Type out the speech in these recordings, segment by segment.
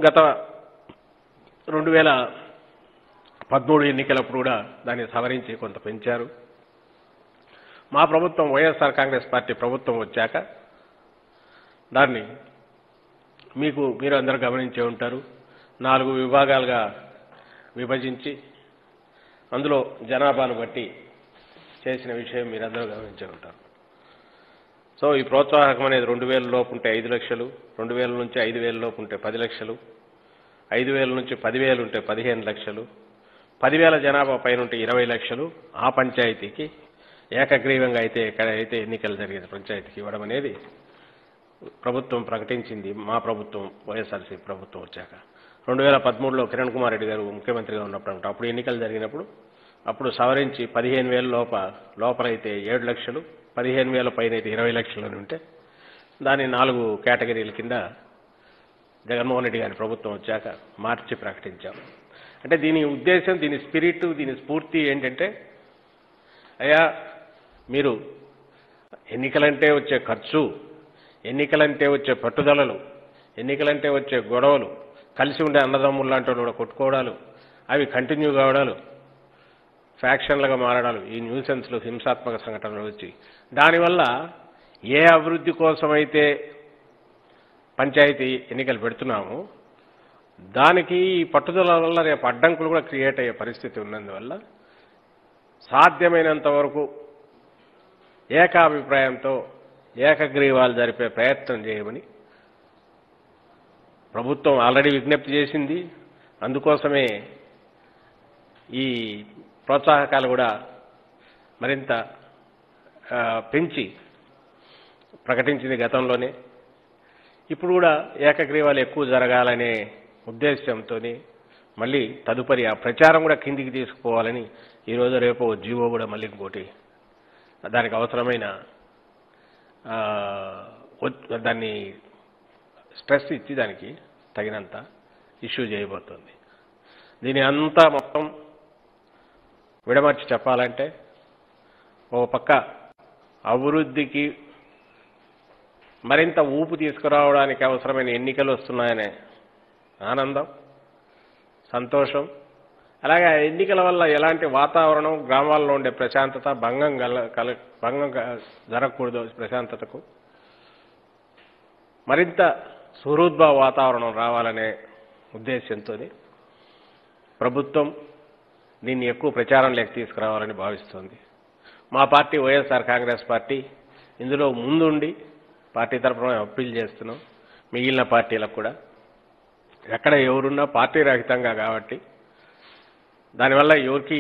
గత రెండు వేల పదమూడు ఎన్నికలప్పుడు కూడా దాన్ని సవరించి కొంత పెంచారు మా ప్రభుత్వం వైఎస్ఆర్ కాంగ్రెస్ పార్టీ ప్రభుత్వం వచ్చాక దాన్ని మీకు మీరు అందరూ గమనించే ఉంటారు నాలుగు విభాగాలుగా విభజించి అందులో జనాభాను బట్టి చేసిన విషయం మీరందరూ గమనించే ఉంటారు సో ఈ ప్రోత్సాహకం అనేది రెండు వేల లోపు ఉంటే ఐదు లక్షలు రెండు వేల నుంచి ఐదు వేల లోపు ఉంటే పది లక్షలు ఐదు వేల నుంచి పదివేలు ఉంటే పదిహేను లక్షలు పదివేల జనాభా పైన ఉంటే ఇరవై లక్షలు ఆ పంచాయతీకి ఏకగ్రీవంగా అయితే ఎక్కడ అయితే ఎన్నికలు జరిగిన పంచాయతీకి ఇవ్వడం అనేది ప్రభుత్వం ప్రకటించింది మా ప్రభుత్వం వైఎస్ఆర్సీ ప్రభుత్వం వచ్చాక రెండు వేల పదమూడులో కిరణ్ కుమార్ రెడ్డి గారు ముఖ్యమంత్రిగా ఉన్నప్పుడు అంట అప్పుడు ఎన్నికలు జరిగినప్పుడు అప్పుడు సవరించి పదిహేను వేల లోప లోపలైతే ఏడు లక్షలు పదిహేను వేల పైన అయితే ఇరవై లక్షలు అని ఉంటే దాన్ని నాలుగు కేటగిరీల కింద జగన్మోహన్ రెడ్డి గారి ప్రభుత్వం వచ్చాక మార్చి ప్రకటించాం అంటే దీని ఉద్దేశం దీని స్పిరిట్ దీని స్ఫూర్తి ఏంటంటే అయ్యా మీరు ఎన్నికలంటే వచ్చే ఖర్చు ఎన్నికలంటే వచ్చే పట్టుదలలు ఎన్నికలంటే వచ్చే గొడవలు కలిసి ఉండే అన్నదమ్ములు లాంటి వాళ్ళు కూడా కొట్టుకోవడాలు అవి కంటిన్యూ కావడాలు ఫ్యాక్షన్లుగా మారడాలు ఈ న్యూసెన్స్లు హింసాత్మక సంఘటనలు వచ్చి దానివల్ల ఏ అభివృద్ధి కోసమైతే పంచాయతీ ఎన్నికలు పెడుతున్నామో దానికి ఈ పట్టుదల వల్ల రేపు అడ్డంకులు కూడా క్రియేట్ అయ్యే పరిస్థితి ఉన్నందువల్ల సాధ్యమైనంత వరకు ఏకాభిప్రాయంతో ఏకగ్రీవాలు జరిపే ప్రయత్నం చేయమని ప్రభుత్వం ఆల్రెడీ విజ్ఞప్తి చేసింది అందుకోసమే ఈ ప్రోత్సాహకాలు కూడా మరింత ఆ, పెంచి ప్రకటించింది గతంలోనే ఇప్పుడు కూడా ఏకగ్రీవాలు ఎక్కువ జరగాలనే ఉద్దేశంతో మళ్ళీ తదుపరి ఆ ప్రచారం కూడా కిందికి తీసుకుపోవాలని ఈరోజు రేపు ఓ జీవో కూడా మళ్ళీ ఇంకోటి దానికి అవసరమైన ఆ, ఒత్- దాన్ని స్ట్రెస్ ఇచ్చి దానికి తగినంత ఇష్యూ చేయబోతోంది దీని అంతా మొత్తం విడమర్చి చెప్పాలంటే ఓ పక్క అభివృద్ధికి మరింత ఊపు తీసుకురావడానికి అవసరమైన ఎన్నికలు వస్తున్నాయనే ఆనందం సంతోషం అలాగే ఆ ఎన్నికల వల్ల ఎలాంటి వాతావరణం గ్రామాల్లో ఉండే ప్రశాంతత భంగం కల కల భంగం క- జరగకూడదు ప్రశాంతతకు మరింత సుహృద్భావ వాతావరణం రావాలనే ఉద్దేశంతో ప్రభుత్వం దీన్ని ఎక్కువ ప్రచారంలోకి తీసుకురావాలని భావిస్తోంది మా పార్టీ వైఎస్ఆర్ కాంగ్రెస్ పార్టీ ఇందులో ముందుండి పార్టీ తరఫున మేము అప్పీల్ చేస్తున్నాం మిగిలిన పార్టీలకు కూడా ఎక్కడ ఎవరున్నా పార్టీ రహితంగా కాబట్టి దానివల్ల ఎవరికి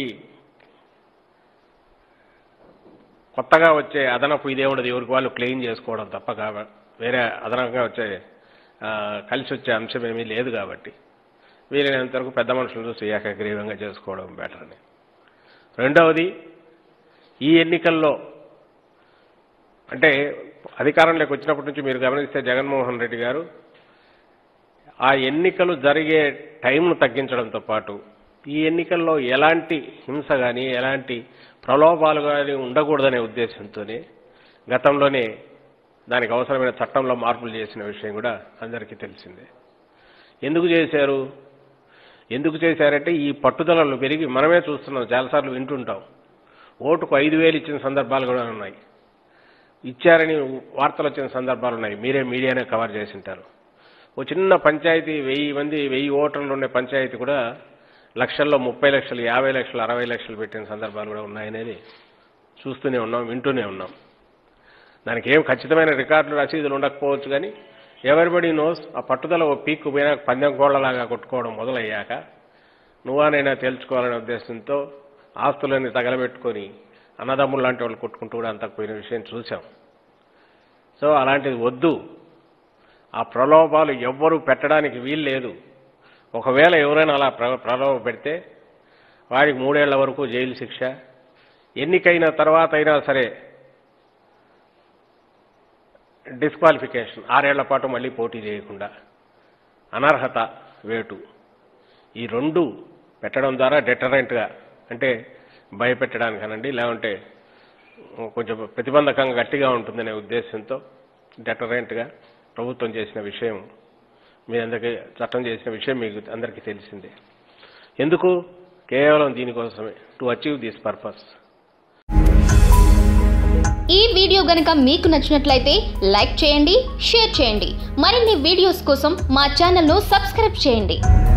కొత్తగా వచ్చే అదనపు ఇదే ఉండదు ఎవరికి వాళ్ళు క్లెయిమ్ చేసుకోవడం తప్ప కాబ వేరే అదనంగా వచ్చే ఆ, కలిసి వచ్చే అంశం ఏమీ లేదు కాబట్టి వీలైనంత వరకు పెద్ద మనుషులు చూసి ఏకగ్రీవంగా చేసుకోవడం బెటర్ అని రెండవది ఈ ఎన్నికల్లో అంటే అధికారంలోకి వచ్చినప్పటి నుంచి మీరు గమనిస్తే జగన్మోహన్ రెడ్డి గారు ఆ ఎన్నికలు జరిగే టైంను తగ్గించడంతో పాటు ఈ ఎన్నికల్లో ఎలాంటి హింస కానీ ఎలాంటి ప్రలోభాలు కానీ ఉండకూడదనే ఉద్దేశంతోనే గతంలోనే దానికి అవసరమైన చట్టంలో మార్పులు చేసిన విషయం కూడా అందరికీ తెలిసిందే ఎందుకు చేశారు ఎందుకు చేశారంటే ఈ పట్టుదలలు పెరిగి మనమే చూస్తున్నాం చాలాసార్లు వింటుంటాం ఓటుకు ఐదు వేలు ఇచ్చిన సందర్భాలు కూడా ఉన్నాయి ఇచ్చారని వార్తలు వచ్చిన సందర్భాలు ఉన్నాయి మీరే మీడియానే కవర్ చేసి ఉంటారు ఓ చిన్న పంచాయతీ వెయ్యి మంది వెయ్యి ఓటర్లు ఉండే పంచాయతీ కూడా లక్షల్లో ముప్పై లక్షలు యాభై లక్షలు అరవై లక్షలు పెట్టిన సందర్భాలు కూడా ఉన్నాయనేది చూస్తూనే ఉన్నాం వింటూనే ఉన్నాం దానికి ఏం ఖచ్చితమైన రికార్డులు రసీదులు ఉండకపోవచ్చు కానీ ఎవరిబడి నోస్ ఆ పట్టుదల ఓ పీక్కు పోయినా పందెం కోళ్లలాగా కొట్టుకోవడం మొదలయ్యాక నువ్వానైనా తేల్చుకోవాలనే ఉద్దేశంతో ఆస్తులన్నీ తగలబెట్టుకొని అన్నదమ్ములు లాంటి వాళ్ళు కొట్టుకుంటూ కూడా అంతకు పోయిన విషయం చూసాం సో అలాంటిది వద్దు ఆ ప్రలోభాలు ఎవ్వరూ పెట్టడానికి వీలు లేదు ఒకవేళ ఎవరైనా అలా ప్ర ప్రలోభ పెడితే వారికి మూడేళ్ల వరకు జైలు శిక్ష ఎన్నికైన తర్వాత అయినా సరే డిస్క్వాలిఫికేషన్ ఆరేళ్ల పాటు మళ్ళీ పోటీ చేయకుండా అనర్హత వేటు ఈ రెండు పెట్టడం ద్వారా డెటరెంట్గా అంటే భయపెట్టడానికనండి లేకుంటే కొంచెం ప్రతిబంధకంగా గట్టిగా ఉంటుందనే ఉద్దేశంతో డెటరెంట్గా ప్రభుత్వం చేసిన విషయం మీ అందరికీ చట్టం చేసిన విషయం మీకు అందరికీ తెలిసిందే ఎందుకు కేవలం దీనికోసమే టు అచీవ్ దిస్ పర్పస్ ఈ వీడియో గనుక మీకు నచ్చినట్లయితే లైక్ చేయండి షేర్ చేయండి మరిన్ని వీడియోస్ కోసం మా ఛానల్ను సబ్స్క్రైబ్ చేయండి